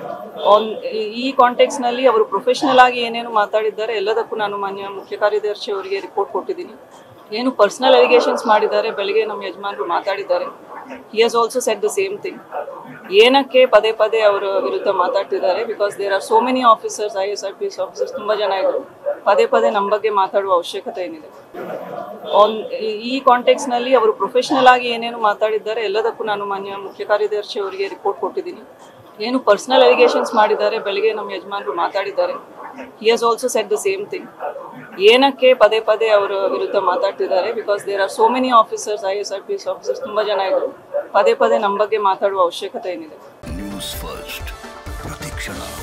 on ಈ ಕಾಂಟೆಕ್ಸ್ನಲ್ಲಿ ಅವರು professional ಆಗಿ ಏನೇನು ಮಾತಾಡಿದ್ದಾರೆ ಎಲ್ಲದಕ್ಕೂ ನಾನು ಮಾನ್ಯ ಮುಖ್ಯ ಕಾರ್ಯದರ್ಶಿ ಅವರಿಗೆ ರಿಪೋರ್ಟ್ ಕೊಟ್ಟಿದ್ದೀನಿ ಏನು ಪರ್ಸನಲ್ ಅಲಿಗೇಷನ್ಸ್ ಮಾಡಿದ್ದಾರೆ ಬೆಳಗ್ಗೆ ನಮ್ಮ ಯಜಮಾನರು ಮಾತಾಡಿದ್ದಾರೆ he has also set the same thing ಏನಕ್ಕೆ ಪದೇ ಪದೇ ಅವರ ವಿರುದ್ಧ ಮಾತಾಡ್ತಿದ್ದಾರೆ because there are so many officers I S I P S officers ತುಂಬ ಜನ ಇದ್ರು ಪದೇ ಪದೇ ನಮ್ಮ ಬಗ್ಗೆ ಮಾತಾಡುವ ಅವಶ್ಯಕತೆ ಏನಿದೆ ಆನ್ ಈ ಕಾಂಟೆಕ್ಸ್ನಲ್ಲಿ ಅವರು ಪ್ರೊಫೆಷನಲ್ ಆಗಿ ಏನೇನು ಮಾತಾಡಿದ್ದಾರೆ ಎಲ್ಲದಕ್ಕೂ ನಾನು ಮಾನ್ಯ ಮುಖ್ಯ ಕಾರ್ಯದರ್ಶಿ ಅವರಿಗೆ ರಿಪೋರ್ಟ್ ಕೊಟ್ಟಿದ್ದೀನಿ ಏನು ಪರ್ಸನಲ್ ಅಲಿಗೇಷನ್ಸ್ ಮಾಡಿದ್ದಾರೆ ಬೆಳಗ್ಗೆ ನಮ್ಮ ಯಜಮಾನರು ಮಾತಾಡಿದ್ದಾರೆ he has also set the same thing ಏನಕ್ಕೆ ಪದೇ ಪದೇ ಅವರ ವಿರುದ್ಧ ಮಾತಾಡ್ತಿದ್ದಾರೆ because there are so many officers I S I P S officers ತುಂಬ ಜನ ಇದ್ರು ಪದೇ ಪದೇ ನಮ್ಮ ಬಗ್ಗೆ ಮಾತಾಡುವ ಅವಶ್ಯಕತೆ ಏನಿದೆ ನ್ಯೂಸ್ ಫಸ್ಟ್ ಪ್ರತಿಕ್ಷಣ